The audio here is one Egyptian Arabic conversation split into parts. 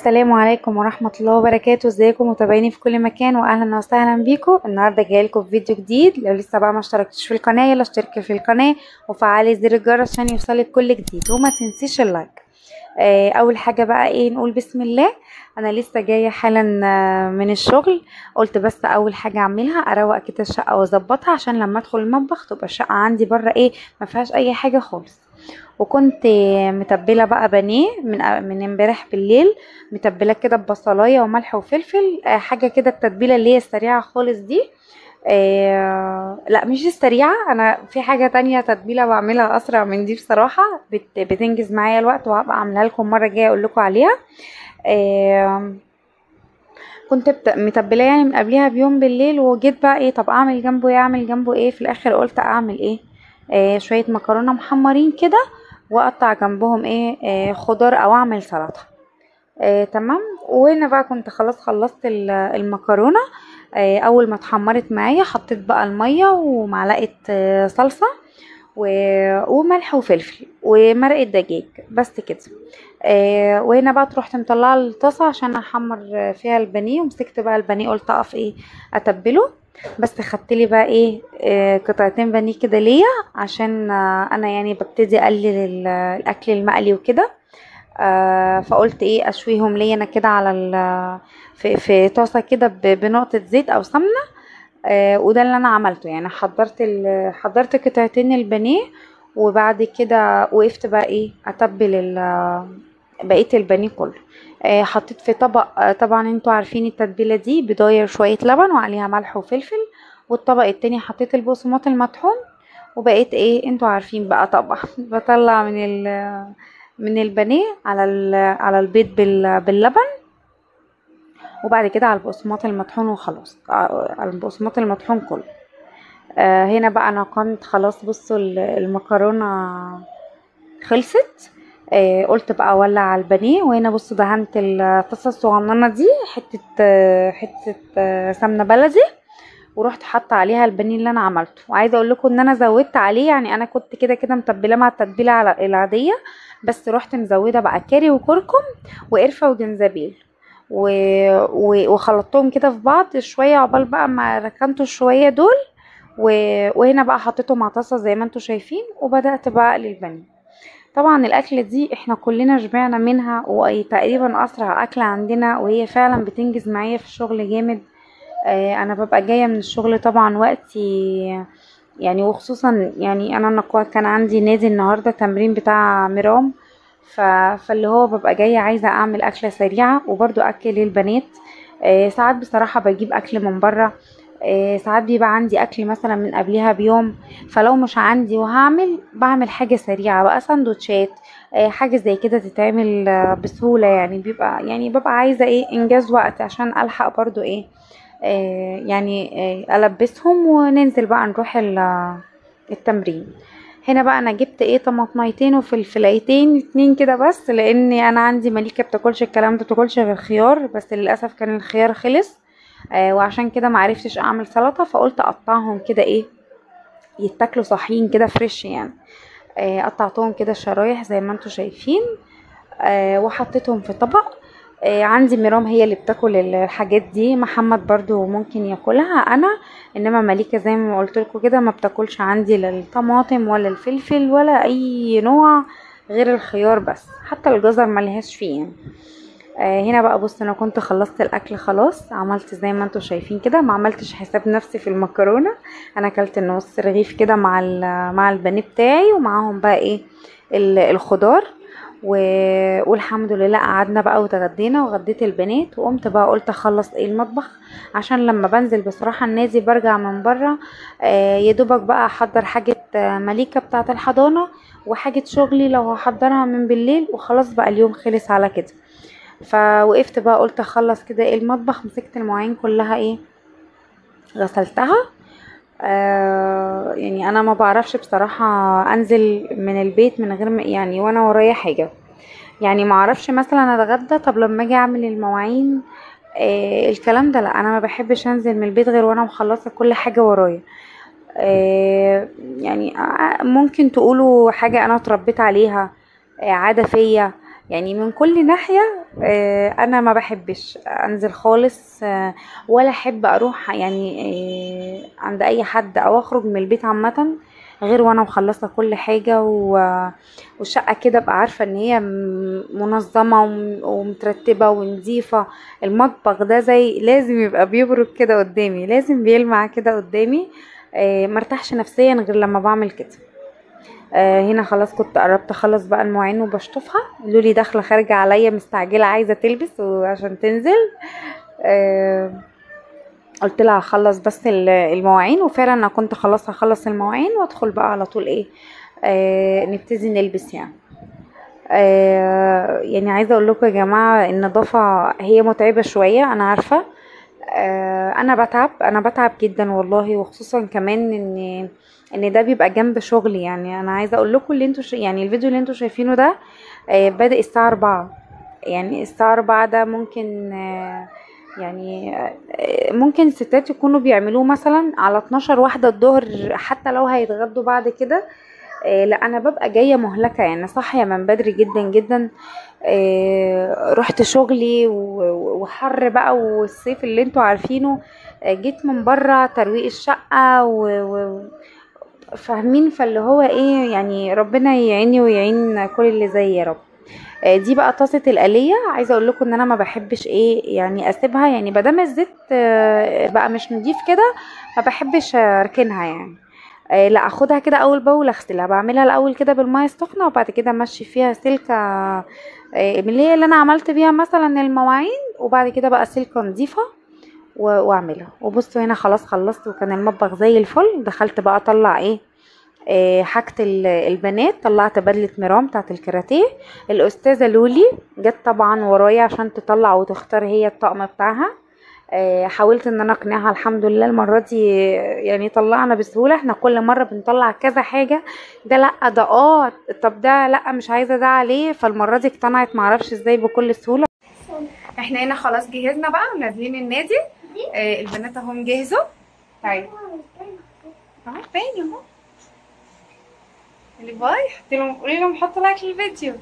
السلام عليكم ورحمة الله وبركاته ازيكم متابعيني في كل مكان واهلا وسهلا بيكم النهارده جايه لكم فيديو جديد لو لسه بقى ما اشتركتش في القناه يلا اشتركي في القناه وفعلي زر الجرس عشان يوصلك كل جديد وما تنسيش اللايك آه، اول حاجه بقى ايه نقول بسم الله انا لسه جايه حالا آه، من الشغل قلت بس اول حاجه اعملها اروق كده الشقه واظبطها عشان لما ادخل المطبخ تبقى الشقه عندي بره ايه ما فيهاش اي حاجه خالص وكنت متبله بقى بانيه من من امبارح بالليل متبله كده ببصلايه وملح وفلفل آه، حاجه كده التتبيله اللي هي السريعه خالص دي آه لا مش السريعه انا في حاجه تانية تتبيله بعملها اسرع من دي بصراحه بت بتنجز معايا الوقت وهبقى اعملها لكم مره جايه اقول لكم عليها آه كنت بت- متبلاه يعني من قبلها بيوم بالليل وجيت بقى ايه طب اعمل جنبه ايه اعمل جنبه ايه في الاخر قلت اعمل ايه آه شويه مكرونه محمرين كده واقطع جنبهم ايه آه خضار او اعمل سلطه آه تمام وهنا بقى كنت خلاص خلصت ال- المكرونه آه اول ما اتحمرت معايا حطيت بقى الميه ومعلقه آه صلصه و- وملح وفلفل ومرقه دجاج بس كده آه وهنا بقى رحت مطلعه الطاسه عشان احمر فيها البانيه ومسكت بقى البانيه قلت اقف ايه اتبله بس خدت لي بقى ايه آه قطعتين بانيه كده ليا عشان آه انا يعني ببتدي اقلل ال- الاكل المقلي وكده آه فقلت ايه اشويهم ليا انا كده على ال في, في طاسه كده ب- بنقطه زيت او سمنه آه وده اللي انا عملته يعني حضرت ال- حضرت قطعتين البانيه وبعد كده وقفت بقى ايه اتبل ال- بقيه البانيه كله آه حطيت في طبق آه طبعا انتوا عارفين التتبيله دي بضاير شويه لبن وعليها ملح وفلفل والطبق التاني حطيت البقسماط المطحون وبقيت ايه انتوا عارفين بقى طبعا بطلع من ال من البانيه على ال- على البيض بال- باللبن وبعد كده على البقسماط المطحون وخلاص آه، على البقسماط المطحون كله آه هنا بقى انا كنت خلاص بصوا ال- المكرونه خلصت آه قلت بقى اولع على البانيه وهنا بصوا دهنت الطاسه الصغننه دي حته آه، حته آه، سمنه بلدي ورحت حاطه عليها البانيه اللي انا عملته وعايزه اقول لكم ان انا زودت عليه يعني انا كنت كده كده متبله مع التتبيله على العاديه بس رحت مزوده بقى كاري وكركم وقرفه وجنزبيل و... و... وخلطتهم كده في بعض شويه عقبال بقى ما ركنتوا شويه دول و... وهنا بقى حطيتهم على طاسه زي ما انتوا شايفين وبدات بقى اقلي البانيه طبعا الاكله دي احنا كلنا شبعنا منها وتقريبا اسرع اكله عندنا وهي فعلا بتنجز معايا في الشغل جامد آه، انا ببقى جايه من الشغل طبعا وقتي يعني وخصوصا يعني انا نقوى كان عندي نادي النهارده تمرين بتاع مرام ف... فاللي هو ببقى جايه عايزه اعمل اكله سريعه وبرضو اكل البنات آه، ساعات بصراحه بجيب اكل من بره آه، ساعات بيبقى عندي اكل مثلا من قبلها بيوم فلو مش عندي وهعمل بعمل حاجه سريعه بقى سندوتشات آه، حاجه زي كده تتعمل آه، بسهوله يعني بيبقى يعني ببقى عايزه ايه انجاز وقت عشان الحق برضو ايه آه، يعني آه، البسهم وننزل بقى نروح ال- التمرين هنا بقى انا جبت ايه طماطميتين وفلفلايتين اتنين كده بس لاني انا عندي مليكه بتاكلش الكلام ده بتاكلش غير خيار بس للاسف كان الخيار خلص آه وعشان كده معرفتش اعمل سلطه فقلت اقطعهم كده ايه يتاكلوا صحيين كده فريش يعني آه قطعتهم كده شرايح زي ما انتوا شايفين آه وحطيتهم في طبق آه عندي ميرام هي اللي بتاكل الحاجات دي محمد برضو ممكن ياكلها انا انما مليكه زي ما قلت لكم كده ما بتاكلش عندي لا الطماطم ولا الفلفل ولا اي نوع غير الخيار بس حتى الجزر ملهاش فيه يعني. آه هنا بقى بص انا كنت خلصت الاكل خلاص عملت زي ما انتوا شايفين كده ما عملتش حساب نفسي في المكرونه انا اكلت نص رغيف كده مع ال- مع البانيه بتاعي ومعاهم بقى ايه ال- الخضار و... والحمد لله قعدنا بقى وتغدينا وغديت البنات وقمت بقى قلت اخلص ايه المطبخ عشان لما بنزل بصراحه النادي برجع من بره آه يا دوبك بقى احضر حاجه آه، مليكه بتاعه الحضانه وحاجه شغلي لو هحضرها من بالليل وخلاص بقى اليوم خلص على كده فوقفت بقى قلت اخلص كده ايه المطبخ مسكت المواعين كلها ايه غسلتها آه يعني انا ما بعرفش بصراحة انزل من البيت من غير ما يعني وانا ورايا حاجة يعني ما اعرفش مثلا اتغدى طب لما اجي اعمل المواعين آه الكلام ده لا انا ما بحبش انزل من البيت غير وانا مخلصة كل حاجة ورايا آه يعني آه، ممكن تقولوا حاجة انا اتربيت عليها آه، عادة فيا يعني من كل ناحية آه، انا ما بحبش انزل خالص آه، ولا احب اروح يعني آه، عند اي حد او اخرج من البيت عامة غير وانا مخلصة كل حاجة و- والشقة كده ابقى عارفة ان هي م- منظمة وم- ومترتبة ونظيفة المطبخ ده زي لازم يبقى بيبرق كده قدامي لازم بيلمع كده قدامي آه، مرتاحش نفسيا غير لما بعمل كده آه هنا خلاص كنت قربت اخلص بقى المواعين وبشطفها لولي داخله خارجه عليا مستعجله عايزه تلبس وعشان تنزل آه قلت لها هخلص بس ال- المواعين وفعلا انا كنت خلاص هخلص المواعين وادخل بقى على طول ايه آه نبتدي نلبس يعني آه يعني عايزه اقول لكم يا جماعه النظافه هي متعبه شويه انا عارفه آه انا بتعب انا بتعب جدا والله وخصوصا كمان ان ان ده بيبقى جنب شغلي يعني انا عايزه اقول لكم اللي انتوا ش... يعني الفيديو اللي انتوا شايفينه ده آه بادئ الساعه 4 يعني الساعه 4 ده ممكن آه يعني آه، ممكن الستات يكونوا بيعملوه مثلا على 12 واحدة الظهر حتى لو هيتغدوا بعد كده آه، لا انا ببقى جايه مهلكه يعني صاحيه من بدري جدا جدا آه، رحت شغلي و- وحر بقى والصيف اللي انتوا عارفينه آه، جيت من بره ترويق الشقه و... و... فاهمين فاللي هو ايه يعني ربنا يعيني ويعين كل اللي زي يا رب آه، دي بقى طاسه الآلية عايزه اقول لكم ان انا ما بحبش ايه يعني اسيبها يعني بدام الزيت آه، بقى مش نضيف كده ما بحبش اركنها يعني آه، لا اخدها كده اول باول اغسلها بعملها الاول كده بالميه السخنه وبعد كده امشي فيها سلكه آه، من اللي هي اللي انا عملت بيها مثلا المواعين وبعد كده بقى سلكه نظيفه و- واعملها وبصوا هنا خلاص خلصت وكان المطبخ زي الفل دخلت بقى اطلع ايه آه، حاجة ال- البنات طلعت بدلة ميرام بتاعت الكاراتيه الأستاذة لولي جت طبعا ورايا عشان تطلع وتختار هي الطقم بتاعها آه، حاولت ان انا اقنعها الحمد لله المرة دي يعني طلعنا بسهولة احنا كل مرة بنطلع كذا حاجة ده لا ده اه طب ده لا مش عايزة ده عليه فالمرة دي اقتنعت معرفش ازاي بكل سهولة احنا هنا خلاص جهزنا بقى ونازلين النادي آه، البنات اهم جهزوا تعالي اهو باين اهو اللي باي حطي لهم قولي لهم حطوا لايك للفيديو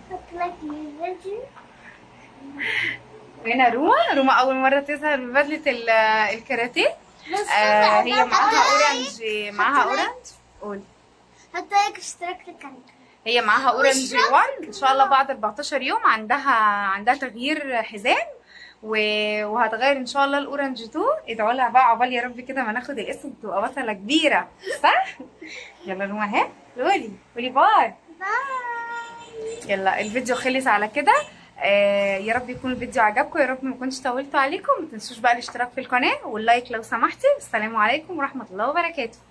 وهنا روما روما اول مره تظهر ببدله ال- الكاراتيه آه هي معاها اورنج معاها اورنج قولي حتى لايك اشتراك في القناة هي معاها اورنج 1 ان شاء الله بعد 14 يوم عندها عندها تغيير حزام و... وهتغير ان شاء الله الاورنج 2 ادعوا لها بقى عقبال يا رب كده ما ناخد الاسم تبقى بطله كبيره صح يلا روما اهي قولي قولي باي باي يلا الفيديو خلص على كده آه يا رب يكون الفيديو عجبكم يا رب ما كنتش طولت عليكم ما تنسوش بقى الاشتراك في القناه واللايك لو سمحتي السلام عليكم ورحمه الله وبركاته